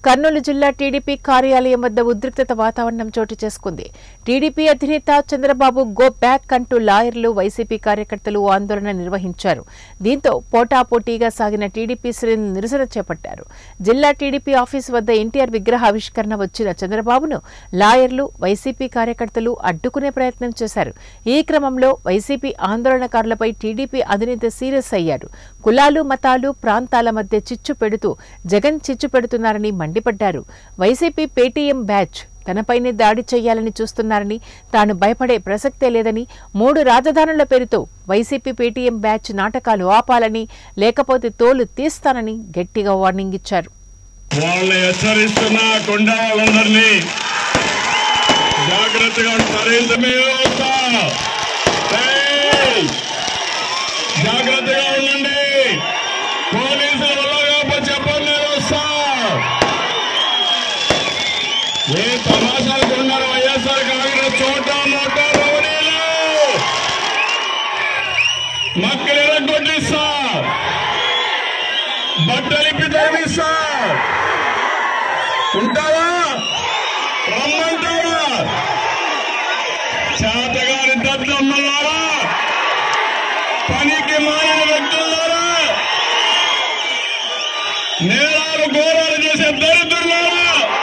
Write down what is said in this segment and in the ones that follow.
కర్నూలు జిల్లా టీడీపీ కార్యాలయం వద్ద ఉద్రిక్తత వాతావరణం చోటు చేసుకుంది టీడీపీ అధినేత చంద్రబాబు గో బ్యాక్ అంటూ లాయర్లు వైసీపీ కార్యకర్తలు ఆందోళన నిర్వహించారు దీంతో పోటాపోటీగా సాగిన టీడీపీ శ్రేణులు నిరసన చేపట్టారు జిల్లా టీడీపీ ఆఫీసు వద్ద ఎన్టీఆర్ విగ్రహావిష్కరణ వచ్చిన చంద్రబాబును లాయర్లు వైసీపీ కార్యకర్తలు అడ్డుకునే ప్రయత్నం చేశారు ఈ క్రమంలో వైసీపీ ఆందోళనకారులపై టీడీపీ అధినేత సీరియస్ అయ్యారు కులాలు మతాలు ప్రాంతాల మధ్య చిచ్చు పెడుతూ జగన్ చిచ్చు పెడుతున్నారని మండిపడ్డారు వైసీపీ పేటీఎం బ్యాచ్ తనపైనే దాడి చేయాలని చూస్తున్నారని తాను భయపడే ప్రసక్తే లేదని మూడు రాజధానుల పేరుతో వైసీపీ పేటీఎం బ్యాచ్ నాటకాలు ఆపాలని లేకపోతే తోలు తీస్తానని గట్టిగా వార్నింగ్ ఇచ్చారు వాళ్ళని హెచ్చరిస్తున్న కొండ వాళ్ళందరినీ జాగ్రత్తగా ఉంటారు ఇంత మీరు వస్తా. ఏయ్! జాగ్రత్తగా ఉండండి పోలీసుల వల్ల కాకపోతే చెప్పండి నేను వస్తా ఏ తమాషాలు ఉన్నారు వైఎస్ఆర్ కాంగ్రెస్ చోట మోట రౌడీలు మక్కలు ఎరగొట్టిస్తా బట్టలిప్పి తరిమిస్తా ఉంటావా రమ్మంటావా చేతగారి దద్దమ్మలారా పనికి మారిన వ్యక్తులారా నేరాలు ఘోరాలు చేసే దరిద్రులారా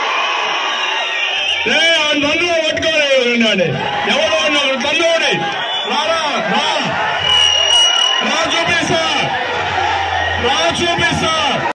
ఏ ఆ నన్ను పట్టుకోలేడు ఎవరు అన్నారు తన్నోడి రారా రా రా చూపిస్తా రా చూపిస్తా